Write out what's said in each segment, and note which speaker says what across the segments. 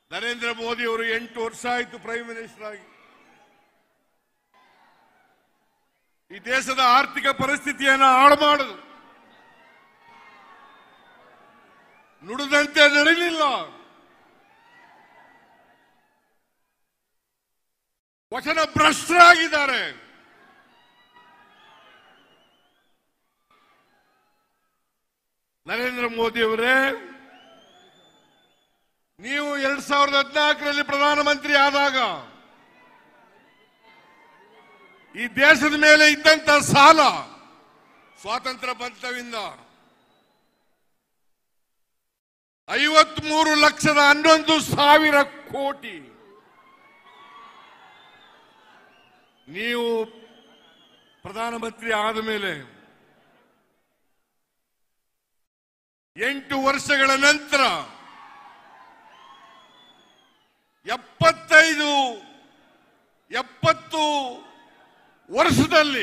Speaker 1: ನರೇಂದ್ರ ಮೋದಿ ಅವರು ಎಂಟು ವರ್ಷ ಆಯಿತು ಪ್ರೈಮ್ ಮಿನಿಸ್ಟರ್ ಆಗಿ ಈ ದೇಶದ ಆರ್ಥಿಕ ಪರಿಸ್ಥಿತಿಯನ್ನು ಹಾಳು ಮಾಡುದು ನುಡಿದಂತೆ ನಡೆಯಲಿಲ್ಲ ವಚನ ಭ್ರಷ್ಟರಾಗಿದ್ದಾರೆ ನರೇಂದ್ರ ಮೋದಿ ಅವರೇ ನೀವು ಎರಡ್ ಸಾವಿರದ ಹದಿನಾಲ್ಕರಲ್ಲಿ ಪ್ರಧಾನಮಂತ್ರಿ ಆದಾಗ ಈ ದೇಶದ ಮೇಲೆ ಇದ್ದಂತ ಸಾಲ ಸ್ವಾತಂತ್ರ್ಯ ಬಂತವಿಂದ ಐವತ್ಮೂರು ಲಕ್ಷದ ಹನ್ನೊಂದು ಸಾವಿರ ಕೋಟಿ ನೀವು ಪ್ರಧಾನಮಂತ್ರಿ ಆದ ಮೇಲೆ ಎಂಟು ವರ್ಷಗಳ ನಂತರ ಎಪ್ಪತ್ತೈದು ಎಪ್ಪತ್ತು ವರ್ಷದಲ್ಲಿ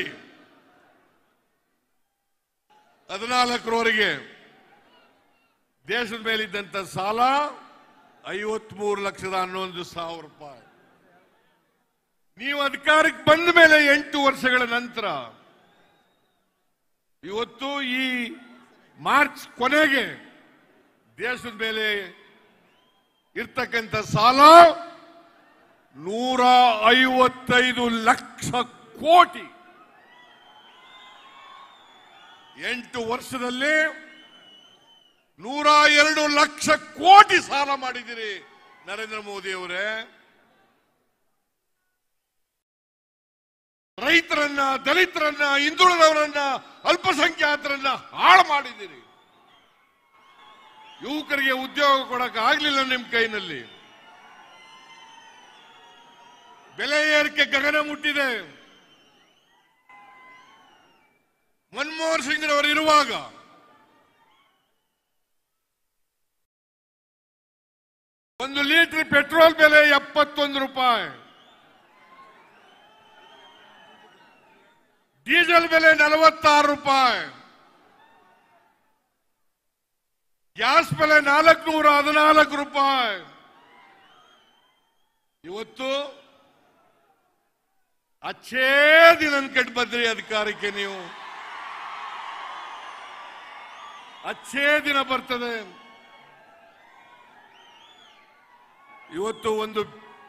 Speaker 1: ಹದಿನಾಲ್ಕರವರೆಗೆ ದೇಶದ ಮೇಲಿದ್ದಂತ ಸಾಲ ಐವತ್ಮೂರು ಲಕ್ಷದ ಹನ್ನೊಂದು ಸಾವಿರ ರೂಪಾಯಿ ನೀವು ಅಧಿಕಾರಕ್ಕೆ ಬಂದ ಮೇಲೆ ಎಂಟು ವರ್ಷಗಳ ನಂತರ ಇವತ್ತು ಈ ಮಾರ್ಚ್ ಕೊನೆಗೆ ದೇಶದ ಮೇಲೆ ಇರ್ತಕ್ಕಂಥ ಸಾಲ ನೂರ ಐವತ್ತೈದು ಲಕ್ಷ ಕೋಟಿ ಎಂಟು ವರ್ಷದಲ್ಲಿ ನೂರ ಎರಡು ಲಕ್ಷ ಕೋಟಿ ಸಾಲ ಮಾಡಿದಿರಿ ನರೇಂದ್ರ ಮೋದಿ ಅವರೇ ರೈತರನ್ನ ದಲಿತರನ್ನ ಹಿಂದುಳಿದವರನ್ನ ಅಲ್ಪಸಂಖ್ಯಾತರನ್ನ ಹಾಳು ಮಾಡಿದ್ದೀರಿ ಯುವಕರಿಗೆ ಉದ್ಯೋಗ ಕೊಡಕ್ ಆಗ್ಲಿಲ್ಲ ನಿಮ್ ಕೈನಲ್ಲಿ ಬೆಲೆ ಏರಿಕೆ ಗಗನ ಮುಟ್ಟಿದೆ ಮನಮೋಹನ್ ಸಿಂಗ್ ಅವರು ಇರುವಾಗ ಒಂದು ಲೀಟರ್ ಪೆಟ್ರೋಲ್ ಬೆಲೆ ಎಪ್ಪತ್ತೊಂದು ರೂಪಾಯಿ ಡೀಸೆಲ್ ಬೆಲೆ ನಲವತ್ತಾರು ರೂಪಾಯಿ ಗ್ಯಾಸ್ ಬೆಲೆ ನಾಲ್ಕುನೂರ ಹದಿನಾಲ್ಕು ರೂಪಾಯಿ ಇವತ್ತು ಅಚ್ಚೇ ದಿನ ಕಟ್ ಬಂದ್ರಿ ಅಧಿಕಾರಕ್ಕೆ ನೀವು ಅಚ್ಚೇ ದಿನ ಬರ್ತದೆ ಇವತ್ತು ಒಂದು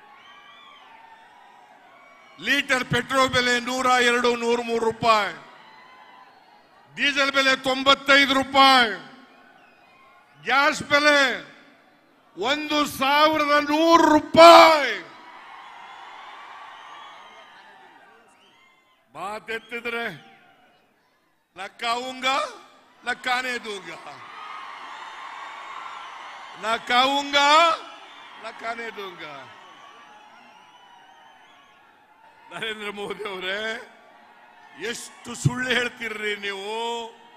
Speaker 1: ಲೀಟರ್ ಪೆಟ್ರೋಲ್ ಬೆಲೆ ನೂರ ಎರಡು ನೂರ ಮೂರು ರೂಪಾಯಿ ಡೀಸೆಲ್ ಬೆಲೆ ತೊಂಬತ್ತೈದು ರೂಪಾಯಿ ಗ್ಯಾಸ್ ಬೆಲೆ ಒಂದು ಸಾವಿರದ ನೂರು ರೂಪಾಯಿ ಮಾತೆತ್ತಿದ್ರೆ ನಕ್ಕಾವುಂಗ ನಕ್ಕಾನೇ ದೂಂಗ ನಕ್ಕಾವುಂಗ ನಕ್ಕಾನೇ ದೂಂಗ ನರೇಂದ್ರ ಮೋದಿ ಅವರೇ ಎಷ್ಟು ಸುಳ್ಳು ಹೇಳ್ತೀರ್ರಿ ನೀವು